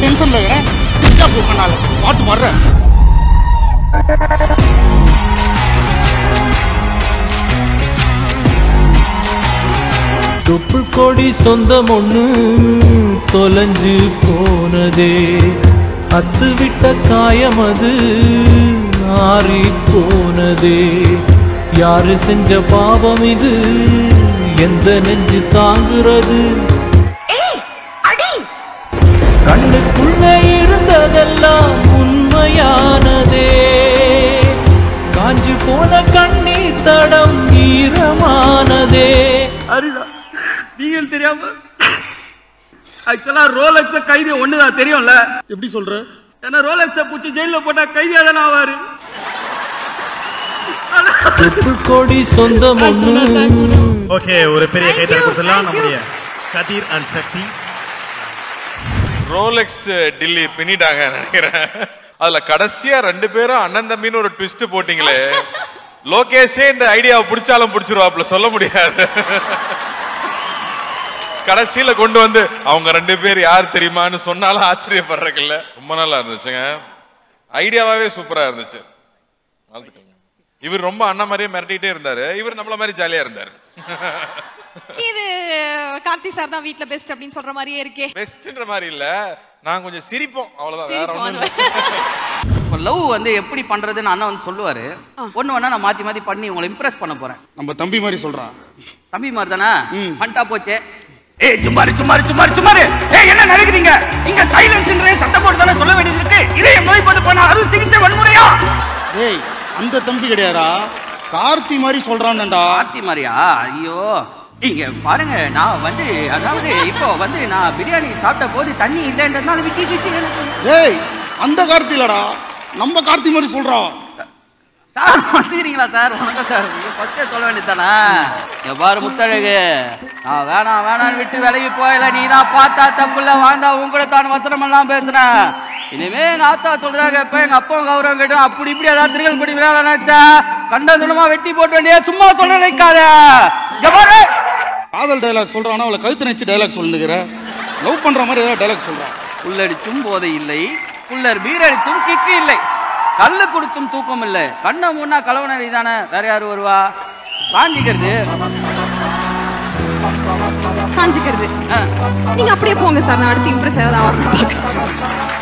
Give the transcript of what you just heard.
டென்ஷன்ல திட்டா போக்கனால பாட்டு வர்றேன் தொப்புள் கொடி சொந்தம் ஒண்ணு தொலைஞ்சு போனதே அத்து விட்ட காயம் அது ஆறி போனதே யாரு செஞ்ச பாவம் இது எந்த நெஞ்சு தாங்குறது கண்ணுக்குள்ள இருந்ததெல்லாம் உண்மையானதே காஞ்சு போன கண்ணீர் தடம் ஈரமானதே அரிதா நீங்கள் தெரியாம ஆக்சுவலா ரோலக்ஸ கைதி ஒண்ணுதான் தெரியும்ல எப்படி சொல்ற ஏன்னா ரோலக்ஸ பூச்சி ஜெயில போட்டா கைதியா தானே ஆவாரு தொப்புள் கொடி சொந்தம் ஒண்ணு ஓகே ஒரு பெரிய கைத்தறி கொடுத்துடலாம் நம்முடைய கதிர் அண்ட் சக்தி ரோலெக்ஸ் டில்லி பின்னிட்டாங்க நினைக்கிறேன் அதுல கடைசியா ரெண்டு பேரும் அண்ணன் தம்பின்னு ஒரு ட்விஸ்ட் போட்டீங்களே லோகேஷே இந்த ஐடியாவை பிடிச்சாலும் பிடிச்சிருவாப்ல சொல்ல முடியாது கடைசியில கொண்டு வந்து அவங்க ரெண்டு பேர் யார் தெரியுமான்னு சொன்னாலும் ஆச்சரியப்படுறதுக்கு ரொம்ப நல்லா இருந்துச்சுங்க ஐடியாவாவே சூப்பரா இருந்துச்சு வாழ்த்துக்கள். இவர் ரொம்ப அண்ணன் மாதிரியே மிரட்டிட்டே இருந்தாரு இவர் நம்மள மாதிரி ஜாலியா இருந்தாரு இது கார்த்தி சார் தான் வீட்ல பெஸ்ட் அப்படின்னு சொல்ற மாதிரியே இருக்கே பெஸ்ட்ன்ற மாதிரி இல்ல நான் கொஞ்சம் சிரிப்போம் அவ்வளவுதான் வேற சிரிப்போம், ஒண்ணும் அது இல்ல. இப்போ லவ் வந்து எப்படி பண்றதுன்னு அண்ணன் வந்து சொல்லுவாரு ஒண்ணு வேணா நான் மாத்தி மாத்தி பண்ணி உங்களை இம்ப்ரெஸ் பண்ண போறேன் நம்ம தம்பி மாதிரி சொல்றான் தம்பி மாதிரி தானே பண்ணிட்டா போச்சே ஏய் சும்மாரு சும்மாரு சும்மாரு சும்மாரு ஏய் என்ன நடக்குறீங்க இங்க சைலன்ஸ்ன்றே சத்தம் போட்டு தானே சொல்ல வேண்டியது இருக்கு இதயம் நோய்பட்டு பண்ண அறுவை சிகிச்சை வன்முறையா ஏய் அந்த தம்பி கிடையாதா கார்த்தி மாதிரி சொல்றான்டா ஆத்தி மாதிரியா ஐயோ இங்க பாருங்க நான் வந்து அதாவது இப்போ வந்து நான் பிரியாணி சாப்பிட்ட போது தண்ணி இல்லைன்றதுனால விக்கி கிச்சி ஏய் அந்த கார்த்தி இல்லடா நம்ம கார்த்தி மாதிரி சொல்றான் சார் வந்துக்கிறீங்களா சார் வணக்கம் சார் ஃபர்ஸ்டே சொல்ல வேண்டியதானே இங்க பாரு முத்தழகு நான் வேணாம் வேணாம்னு விட்டு விலகி போயில நீ தான் பார்த்தா தப்புல வாண்டா உன் கூட தான் வசனம் எல்லாம் பேசுனேன் இனிமே எங்க ஆத்தா சொல்றாங்க இப்ப எங்க அப்பாவும் கௌரவம் கேட்டும் அப்படி இப்படி ஏதாவது திருகல் படி விழா நினைச்சா கண்ட துணமா வெட்டி போட்டு வேண்டிய சும்மா சொல்ல நினைக்காத இங்க பாரு காதல் டைலாக் சொல்றானா அவளை கழுத்து நெச்சு டைலாக் சொல்லுங்கிற லவ் பண்ற மாதிரி ஏதாவது டைலாக் சொல்றான் புல்லடிச்சும் போதை இல்லை புல்லர் பீரடிச்சும் கிக்கு இல்லை கல்லு கொடுத்தும் தூக்கம் இல்லை கண்ணை முன்னா கலவன தானே வேற யாரு வருவா காஞ்சிக்கிறது சாஞ்சிக்கிறது நீங்க அப்படியே போங்க சார் நான் அடுத்து இம்ப்ரெஸ் ஏதாவது ஆகணும்